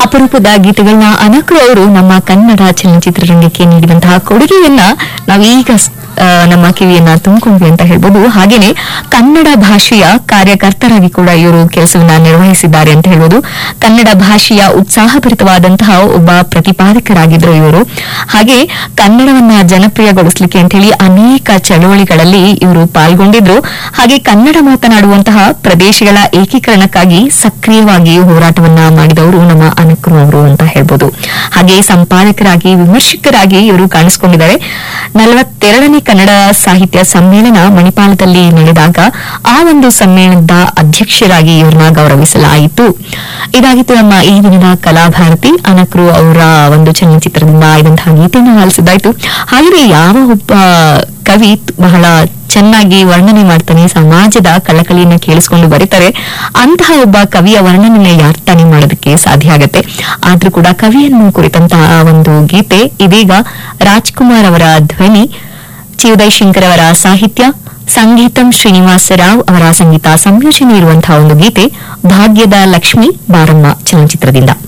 ಅಪರೂಪದ ಗೀತೆಗಳನ್ನ ಅನಕ್ರು ಅವರು ನಮ್ಮ ಕನ್ನಡ ಚಲನಚಿತ್ರರಂಗಕ್ಕೆ ನೀಡಿದಂತಹ ಕೊಡುಗೆಯನ್ನ ನಾವೀಗ ಸ್- ಆ, ನಮ್ಮ ಕಿವಿಯನ್ನ ತುಂಬಿಕೊಂಡ್ವಿ ಅಂತ ಹೇಳ್ಬೋದು ಹಾಗೇನೆ ಕನ್ನಡ ಭಾಷೆಯ ಕಾರ್ಯಕರ್ತರಾಗಿ ಕೂಡ ಇವರು ಕೆಲಸವನ್ನ ನಿರ್ವಹಿಸಿದ್ದಾರೆ ಅಂತ ಹೇಳ್ಬೋದು ಕನ್ನಡ ಭಾಷೆಯ ಉತ್ಸಾಹಭರಿತವಾದಂತಹ ಒಬ್ಬ ಪ್ರತಿಪಾದಕರಾಗಿದ್ರು ಇವರು ಹಾಗೆ ಕನ್ನಡವನ್ನ ಜನಪ್ರಿಯಗೊಳಿಸಲಿಕ್ಕೆ ಅಂತ ಹೇಳಿ ಅನೇಕ ಚಳವಳಿಗಳಲ್ಲಿ ಇವರು ಪಾಲ್ಗೊಂಡಿದ್ರು ಹಾಗೆ ಕನ್ನಡ ಮಾತನಾಡುವಂತಹ ಪ್ರದೇಶಗಳ ಏಕೀಕರಣಕ್ಕಾಗಿ ಸಕ್ರಿಯವಾಗಿ ಹೋರಾಟವನ್ನ ಮಾಡಿದವರು ನಮ್ಮ ಅನಕ್ರು ಅವರು ಅಂತ ಹೇಳ್ಬೋದು ಹಾಗೆ ಸಂಪಾದಕರಾಗಿ ವಿಮರ್ಶಕರಾಗಿ ಇವರು ಕಾಣಿಸಿಕೊಂಡಿದ್ದಾರೆ ನಲವತ್ತೆರಡನೇ ಕನ್ನಡ ಸಾಹಿತ್ಯ ಸಮ್ಮೇಳನ ಮಣಿಪಾಲದಲ್ಲಿ ನಡೆದಾಗ ಆ ಒಂದು ಸಮ್ಮೇಳನದ ಅಧ್ಯಕ್ಷರಾಗಿ ಇವ್ರನ್ನ ಗೌರವಿಸಲಾಯಿತು ಇದಾಗಿತ್ತು ನಮ್ಮ ಈ ದಿನದ ಕಲಾಭಾರತಿ ಅನಕ್ರು ಅವರ ಒಂದು ಚಲನಚಿತ್ರದಿಂದ ಆಯ್ದಂತಹ ಗೀತೆಯನ್ನು ಆಲಿಸಿದ್ದಾಯ್ತು ಹಾಗೆಯೇ ಯಾವ ಒಬ್ಬ ಕವಿ ಬಹಳ ಚೆನ್ನಾಗಿ ವರ್ಣನೆ ಮಾಡ್ತಾನೆ ಸಮಾಜದ ಕಳಕಳಿಯನ್ನ ಕೇಳಿಸ್ಕೊಂಡು ಬರೀತಾರೆ ಅಂತಹ ಒಬ್ಬ ಕವಿಯ ವರ್ಣನೆಯನ್ನ ಯಾರು ತಾನೇ ಮಾಡೋದಕ್ಕೆ ಸಾಧ್ಯ ಆಗತ್ತೆ ಆದ್ರೂ ಕೂಡ ಕವಿಯನ್ನು ಕುರಿತಂತಹ ಒಂದು ಗೀತೆ ಇದೀಗ ರಾಜ್ಕುಮಾರ್ ಅವರ ಧ್ವನಿ ಚಿ ಉದಯ್ ಶಂಕರ್ ಅವರ ಸಾಹಿತ್ಯ ಸಂಗೀತಂ ಶ್ರೀನಿವಾಸ ರಾವ್ ಅವರ ಸಂಗೀತ ಸಂಯೋಜನೆ ಇರುವಂತಹ ಒಂದು ಗೀತೆ ಭಾಗ್ಯದ ಲಕ್ಷ್ಮಿ ಬಾರಮ್ಮ ಚಲನಚಿತ್ರದಿಂದ